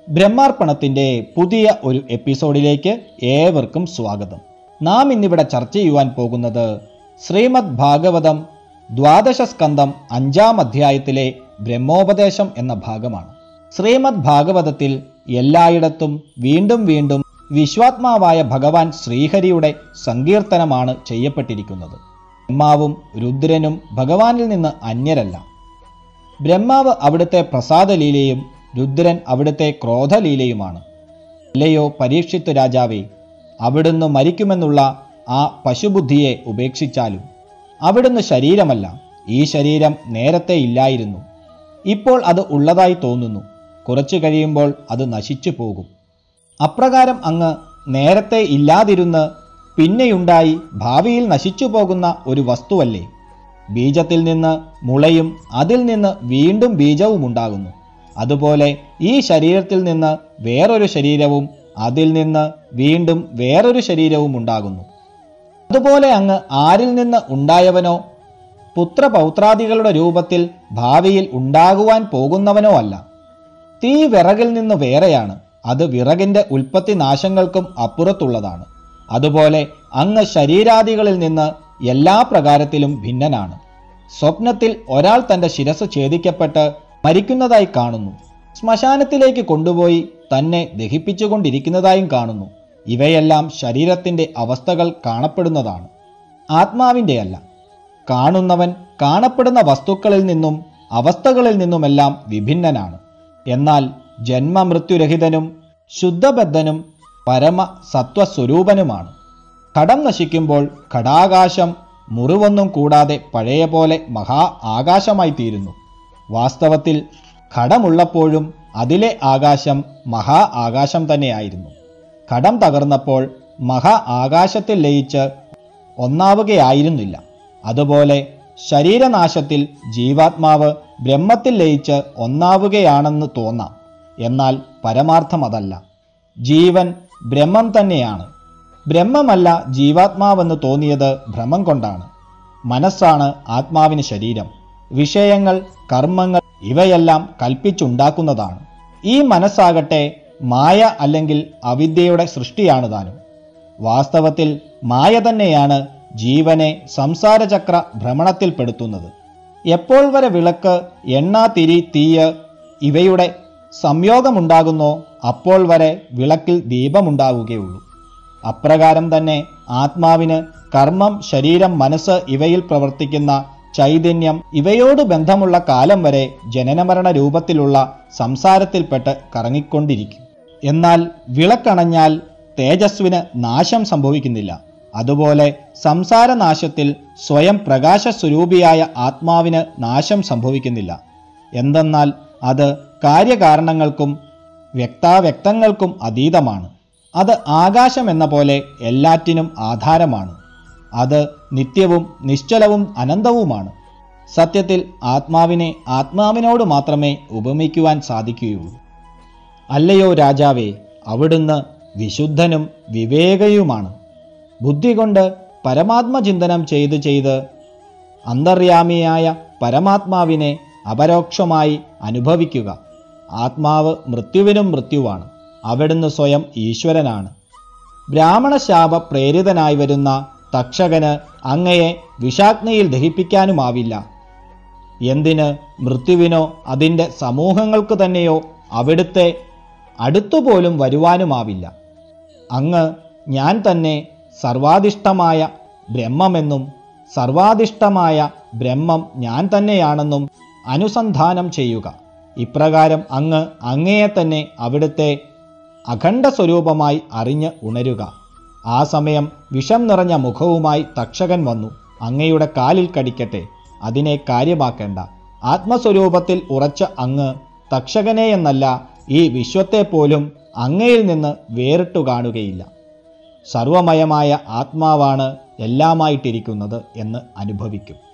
ബ്രഹ്മാർപ്പണത്തിൻ്റെ പുതിയ ഒരു എപ്പിസോഡിലേക്ക് ഏവർക്കും സ്വാഗതം നാം ഇന്നിവിടെ ചർച്ച ചെയ്യുവാൻ പോകുന്നത് ശ്രീമദ് ഭാഗവതം ദ്വാദശ സ്കന്ധം അഞ്ചാം അധ്യായത്തിലെ ബ്രഹ്മോപദേശം എന്ന ഭാഗമാണ് ശ്രീമദ് ഭാഗവതത്തിൽ എല്ലായിടത്തും വീണ്ടും വീണ്ടും വിശ്വാത്മാവായ ഭഗവാൻ ശ്രീഹരിയുടെ സങ്കീർത്തനമാണ് ചെയ്യപ്പെട്ടിരിക്കുന്നത് ബ്രഹ്മാവും രുദ്രനും ഭഗവാനിൽ നിന്ന് അന്യരല്ല ബ്രഹ്മാവ് അവിടുത്തെ പ്രസാദലീലയും രുദ്രൻ അവിടുത്തെ ക്രോധലീലയുമാണ് അല്ലയോ പരീക്ഷിത്ത് രാജാവേ അവിടുന്ന് മരിക്കുമെന്നുള്ള ആ പശുബുദ്ധിയെ ഉപേക്ഷിച്ചാലും അവിടുന്ന് ശരീരമല്ല ഈ ശരീരം നേരത്തെ ഇല്ലായിരുന്നു ഇപ്പോൾ അത് ഉള്ളതായി തോന്നുന്നു കുറച്ചു കഴിയുമ്പോൾ അത് നശിച്ചു പോകും അപ്രകാരം അങ്ങ് നേരത്തെ ഇല്ലാതിരുന്ന് പിന്നെയുണ്ടായി ഭാവിയിൽ നശിച്ചു പോകുന്ന ഒരു വസ്തുവല്ലേ ബീജത്തിൽ നിന്ന് മുളയും അതിൽ നിന്ന് വീണ്ടും ബീജവും ഉണ്ടാകുന്നു അതുപോലെ ഈ ശരീരത്തിൽ നിന്ന് വേറൊരു ശരീരവും അതിൽ നിന്ന് വീണ്ടും വേറൊരു ശരീരവും ഉണ്ടാകുന്നു അതുപോലെ അങ്ങ് ആരിൽ നിന്ന് ഉണ്ടായവനോ പുത്രപൗത്രാദികളുടെ രൂപത്തിൽ ഭാവിയിൽ ഉണ്ടാകുവാൻ പോകുന്നവനോ അല്ല തീ വിറകിൽ നിന്ന് വേറെയാണ് അത് വിറകിന്റെ ഉൽപ്പത്തി നാശങ്ങൾക്കും അപ്പുറത്തുള്ളതാണ് അതുപോലെ അങ്ങ് ശരീരാദികളിൽ നിന്ന് എല്ലാ പ്രകാരത്തിലും ഭിന്നനാണ് സ്വപ്നത്തിൽ ഒരാൾ തന്റെ ശിരസ് ഛേദിക്കപ്പെട്ട് മരിക്കുന്നതായി കാണുന്നു ശ്മശാനത്തിലേക്ക് കൊണ്ടുപോയി തന്നെ ദഹിപ്പിച്ചുകൊണ്ടിരിക്കുന്നതായും കാണുന്നു ഇവയെല്ലാം ശരീരത്തിന്റെ അവസ്ഥകൾ കാണപ്പെടുന്നതാണ് ആത്മാവിൻ്റെ അല്ല കാണുന്നവൻ കാണപ്പെടുന്ന വസ്തുക്കളിൽ നിന്നും അവസ്ഥകളിൽ നിന്നുമെല്ലാം വിഭിന്നനാണ് എന്നാൽ ജന്മമൃത്യുരഹിതനും ശുദ്ധബദ്ധനും പരമ സത്വസ്വരൂപനുമാണ് ഘടം നശിക്കുമ്പോൾ ഘടാകാശം മുറിവൊന്നും കൂടാതെ പഴയ പോലെ മഹാ ആകാശമായി തീരുന്നു വാസ്തവത്തിൽ ഘടമുള്ളപ്പോഴും അതിലെ ആകാശം മഹാ ആകാശം തന്നെയായിരുന്നു ഘടം തകർന്നപ്പോൾ മഹാ ആകാശത്തിൽ ലയിച്ച് ഒന്നാവുകയായിരുന്നില്ല അതുപോലെ ശരീരനാശത്തിൽ ജീവാത്മാവ് ബ്രഹ്മത്തിൽ ലയിച്ച് ഒന്നാവുകയാണെന്ന് തോന്നാം എന്നാൽ പരമാർത്ഥം അതല്ല ജീവൻ ബ്രഹ്മം തന്നെയാണ് ബ്രഹ്മമല്ല ജീവാത്മാവെന്ന് തോന്നിയത് ഭ്രമം കൊണ്ടാണ് മനസ്സാണ് ആത്മാവിന് ശരീരം വിഷയങ്ങൾ കർമ്മങ്ങൾ ഇവയെല്ലാം കൽപ്പിച്ചുണ്ടാക്കുന്നതാണ് ഈ മനസ്സാകട്ടെ മായ അല്ലെങ്കിൽ അവിദ്യയുടെ സൃഷ്ടിയാണ് താനും വാസ്തവത്തിൽ മായ തന്നെയാണ് ജീവനെ സംസാരചക്ര ഭ്രമണത്തിൽപ്പെടുത്തുന്നത് എപ്പോൾ വരെ വിളക്ക് എണ്ണ തിരി തീയ് ഇവയുടെ സംയോഗമുണ്ടാകുന്നോ അപ്പോൾ വരെ വിളക്കിൽ ദീപമുണ്ടാവുകയുള്ളൂ അപ്രകാരം തന്നെ ആത്മാവിന് കർമ്മം ശരീരം മനസ്സ് ഇവയിൽ പ്രവർത്തിക്കുന്ന ചൈതന്യം ഇവയോട് ബന്ധമുള്ള കാലം വരെ ജനനമരണ രൂപത്തിലുള്ള സംസാരത്തിൽപ്പെട്ട് കറങ്ങിക്കൊണ്ടിരിക്കും എന്നാൽ വിളക്കണഞ്ഞാൽ തേജസ്വിന് നാശം സംഭവിക്കുന്നില്ല അതുപോലെ സംസാരനാശത്തിൽ സ്വയം പ്രകാശസ്വരൂപിയായ ആത്മാവിന് നാശം സംഭവിക്കുന്നില്ല എന്തെന്നാൽ അത് കാര്യകാരണങ്ങൾക്കും വ്യക്താവ്യക്തങ്ങൾക്കും അതീതമാണ് അത് ആകാശം എന്ന പോലെ എല്ലാറ്റിനും ആധാരമാണ് അത് നിത്യവും നിശ്ചലവും അനന്തവുമാണ് സത്യത്തിൽ ആത്മാവിനെ ആത്മാവിനോട് മാത്രമേ ഉപമിക്കുവാൻ സാധിക്കുകയുള്ളൂ അല്ലയോ രാജാവേ അവിടുന്ന് വിശുദ്ധനും വിവേകയുമാണ് ബുദ്ധി കൊണ്ട് പരമാത്മചിന്തനം ചെയ്ത് ചെയ്ത് അന്തർയാമിയായ പരമാത്മാവിനെ അപരോക്ഷമായി അനുഭവിക്കുക ആത്മാവ് മൃത്യുവിനും മൃത്യുവാണ് അവിടുന്ന് സ്വയം ഈശ്വരനാണ് ബ്രാഹ്മണശാപ പ്രേരിതനായി വരുന്ന തക്ഷകന് അങ്ങയെ വിഷാഗ്നിയിൽ ദഹിപ്പിക്കാനുമാവില്ല എന്തിന് മൃത്യുവിനോ അതിൻ്റെ സമൂഹങ്ങൾക്ക് തന്നെയോ അവിടുത്തെ അടുത്തുപോലും വരുവാനുമാവില്ല അങ്ങ് ഞാൻ തന്നെ സർവാധിഷ്ഠമായ ബ്രഹ്മമെന്നും സർവാധിഷ്ഠമായ ബ്രഹ്മം ഞാൻ തന്നെയാണെന്നും അനുസന്ധാനം ചെയ്യുക ഇപ്രകാരം അങ്ങ് അങ്ങയെ തന്നെ അവിടുത്തെ അഖണ്ഡ സ്വരൂപമായി അറിഞ്ഞ് ഉണരുക ആ സമയം വിഷം നിറഞ്ഞ മുഖവുമായി തക്ഷകൻ വന്നു അങ്ങയുടെ കാലിൽ കടിക്കട്ടെ അതിനെ കാര്യമാക്കേണ്ട ആത്മസ്വരൂപത്തിൽ ഉറച്ച അങ്ങ് തക്ഷകനെ എന്നല്ല ഈ വിശ്വത്തെ പോലും അങ്ങയിൽ നിന്ന് വേറിട്ടു കാണുകയില്ല സർവമയമായ ആത്മാവാണ് എല്ലാമായിട്ടിരിക്കുന്നത് എന്ന് അനുഭവിക്കും